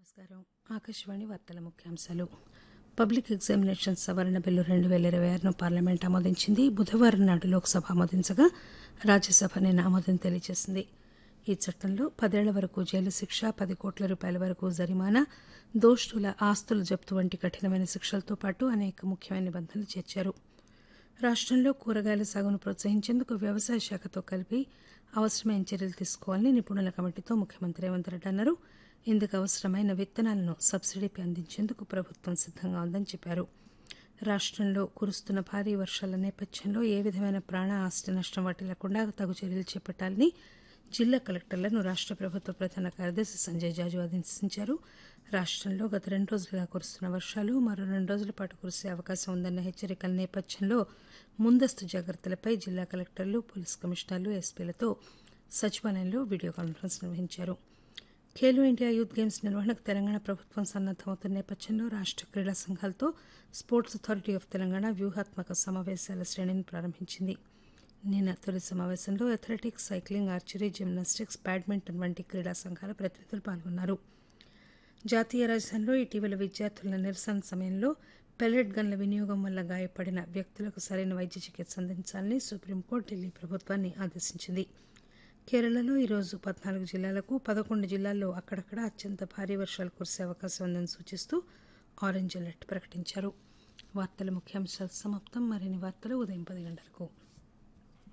నమస్కారం ఆకాశవాణి వార్తల ముఖ్యాంశాలు పబ్లిక్ ఎగ్జామినేషన్ సవరణ బిల్లు రెండు వేల ఇరవై ఆరును పార్లమెంట్ ఆమోదించింది బుధవారం నాడు లోక్సభ ఆమోదించగా రాజ్యసభ నిన్న ఆమోదం తెలియజేసింది ఈ చట్టంలో పదేళ్ల వరకు జైలు శిక్ష పది కోట్ల రూపాయల వరకు జరిమానా దోషుల ఆస్తుల జప్తు వంటి కఠినమైన శిక్షలతో పాటు అనేక ముఖ్యమైన నిబంధనలు చేర్చారు రాష్టంలో కూరగాయల సాగును ప్రోత్సహించేందుకు వ్యవసాయ శాఖతో కలిపి అవసరమైన చర్యలు తీసుకోవాలని నిపుణుల కమిటీతో ముఖ్యమంత్రి రేవంత్ రెడ్డి అన్నారు ఇందుకు అవసరమైన విత్తనాలను సబ్సిడీపై అందించేందుకు ప్రభుత్వం సిద్దంగా ఉందని చెప్పారు రాష్టంలో కురుస్తున్న భారీ వర్షాల నేపథ్యంలో ఏ విధమైన ప్రాణ ఆస్తి నష్టం వాటిల్లకుండా తగు చర్యలు చేపట్టాలని జిల్లా కలెక్టర్లను రాష్ట ప్రభుత్వ ప్రధాన కార్యదర్శి సంజయ్ జాజు ఆదేశించారు రాష్టంలో గత రెండు రోజులుగా కురుస్తున్న వర్షాలు మరో రెండు రోజుల పాటు కురిసే అవకాశం ఉందన్న హెచ్చరికల నేపథ్యంలో ముందస్తు జాగ్రత్తలపై జిల్లా కలెక్టర్లు పోలీస్ కమిషనర్లు ఎస్పీలతో సచివాలయంలో వీడియో కాన్ఫరెన్స్ నిర్వహించారు ఖేలో ఇండియా యూత్ గేమ్స్ నిర్వహణకు తెలంగాణ ప్రభుత్వం సన్నద్దమవుతున్న నేపథ్యంలో రాష్ట క్రీడా సంఘాలతో స్పోర్ట్స్ అథారిటీ ఆఫ్ తెలంగాణ వ్యూహాత్మక సమావేశాల శ్రేణిని ప్రారంభించింది నిన్న తొలి సమావేశంలో athletics cycling archery gymnastics badminton వంటి క్రీడా సంఘాల ప్రతినిధులు పాల్గొన్నారు జాతీయ రాజధానిలో ఇటీవల విద్యార్థుల నిరసన సమయంలో పెల్లెట్ గన్ల వినియోగం వల్ల గాయపడిన వ్యక్తులకు సరైన వైద్య చికిత్స అందించాలని సుప్రీంకోర్టు ఢిల్లీ ప్రభుత్వాన్ని ఆదేశించింది కేరళలో ఈరోజు పద్నాలుగు జిల్లాలకు పదకొండు జిల్లాల్లో అక్కడక్కడ అత్యంత భారీ వర్షాలు కురిసే అవకాశం ఉందని సూచిస్తూ ఆరెంజ్ అలర్ట్ ప్రకటించారు వార్తల ముఖ్యాంశాలు సమాప్తం మరిన్ని వార్తలు ఉదయం పది గంటలకు